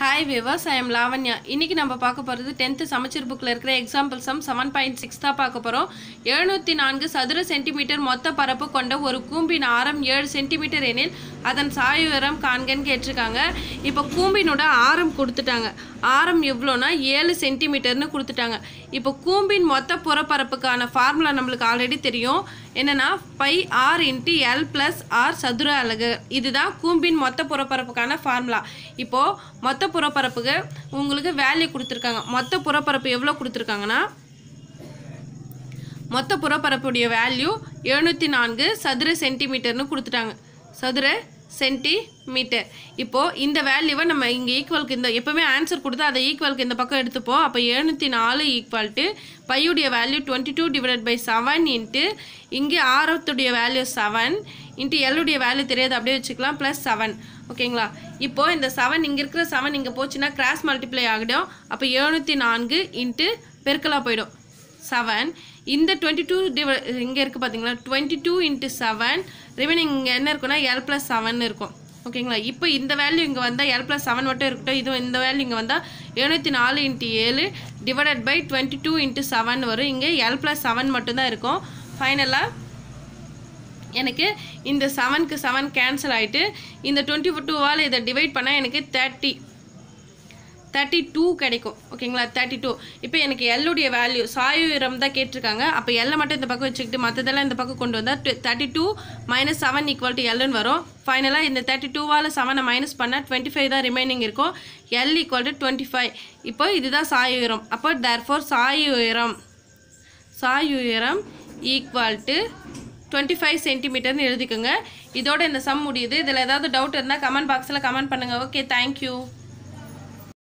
hi viewers I am Lavanya இன்னைக்கு நம்ம பார்க்க போகிறது டென்த்து சமச்சீர் புக்கில் இருக்கிற example sum seven point six தான் பார்க்க போகிறோம் எழுநூற்றி நான்கு சதுர சென்டிமீட்டர் மொத்த பரப்பு கொண்ட ஒரு கூம்பின் ஆரம் ஏழு சென்டிமீட்டர் எனில் அதன் சாய் உயரம் காண்கன்னு கேட்டிருக்காங்க இப்போ கூம்பினோட ஆரம் கொடுத்துட்டாங்க ஆரம் எவ்வளோனா ஏழு சென்டிமீட்டர்னு கொடுத்துட்டாங்க இப்போ கூம்பின் மொத்த புறப்பரப்புக்கான ஃபார்முலா நம்மளுக்கு ஆல்ரெடி தெரியும் என்னன்னா pi r into l plus r சதுர அலகு இதுதான் கூம்பின் மொத்த புறப்பரப்புக்கான ஃபார்முலா இப்போது மொத்த புறப்பரப்புக்கு உங்களுக்கு வேல்யூ கொடுத்துருக்காங்க மொத்த புறப்பரப்பு எவ்வளோ கொடுத்துருக்காங்கன்னா மொத்த புறப்பரப்புடைய வேல்யூ எழுநூற்றி நான்கு சதுர சென்டிமீட்டர்னு கொடுத்துட்டாங்க சதுர சென்டிமீட்டர் இப்போது இந்த வேல்யூவை நம்ம இங்கே ஈக்குவலுக்கு இந்த எப்போவுமே ஆன்சர் கொடுத்தா அதை ஈக்குவலுக்கு இந்த பக்கம் எடுத்துப்போம் அப்போ எழுநூற்றி நாலு ஈக்குவல் டு பையுடைய value twenty two divide by seven into இங்கே ஆரத்துடைய வேல்யூ செவன் இன்ட்டு எல்லுடைய வேல்யூ தெரியாது அப்படியே வச்சுக்கலாம் ப்ளஸ் செவன் ஓகேங்களா இப்போ இந்த செவன் இங்கே இருக்கிற செவன் இங்கே போச்சுன்னா கிராஸ் மல்டிப்ளை ஆகிடும் அப்போ எழுநூற்றி நான்கு இன்ட்டு பெருக்கலாக போயிடும் செவன் இந்த டுவெண்ட்டி டூ டிவை இங்கே இருக்குது பார்த்தீங்களா twenty two into seven remaining இங்கே என்ன இருக்குன்னா எல் ப்ளஸ் செவன் இருக்கும் ஓகேங்களா இப்போ இந்த வேல்யூ இங்கே வந்தால் எல் ப்ளஸ் செவன் மட்டும் இருக்கட்டும் இது இந்த வேல்யூ இங்கே வந்தால் எழுநூற்றி நாலு இன்ட்டு ஏழு divided by twenty two into seven வரும் இங்கே எல் ப்ளஸ் செவன் மட்டும்தான் இருக்கும் ஃபைனலாக எனக்கு இந்த செவனுக்கு செவன் கேன்சல் ஆகிட்டு இந்த டுவெண்ட்டி டூவால் இதை டிவைட் பண்ணால் எனக்கு தேர்ட்டி தேர்ட்டி டூ கிடைக்கும் ஓகேங்களா தேர்ட்டி டூ இப்போ எனக்கு எல்லுடைய வேல்யூ சாய் உயரம் தான் கேட்டிருக்காங்க அப்போ எல்லை மட்டும் இந்த பக்கம் வச்சுக்கிட்டு மற்றதெல்லாம் இந்த பக்கம் கொண்டு வந்தால் thirty two minus seven equal to எல்லுன்னு வரும் ஃபைனலாக இந்த தேர்ட்டி டூவால் செவனை மைனஸ் பண்ணால் டுவெண்ட்டி ஃபைவ் தான் ரிமைனிங் இருக்கும் l equal to twenty five இப்போ இதுதான் சாய் உயரம் அப்போ தேர்ஃபோர் சாய் உயரம் சாய் உயரம் ஈக்குவல் டு டுவெண்ட்டி ஃபைவ் சென்டிமீட்டர்னு எழுதிக்கோங்க இதோட இந்த சம் முடியுது இதில் ஏதாவது டவுட் இருந்தால் கமெண்ட் பாக்ஸில் கமெண்ட் பண்ணுங்கள் ஓகே தேங்க்யூ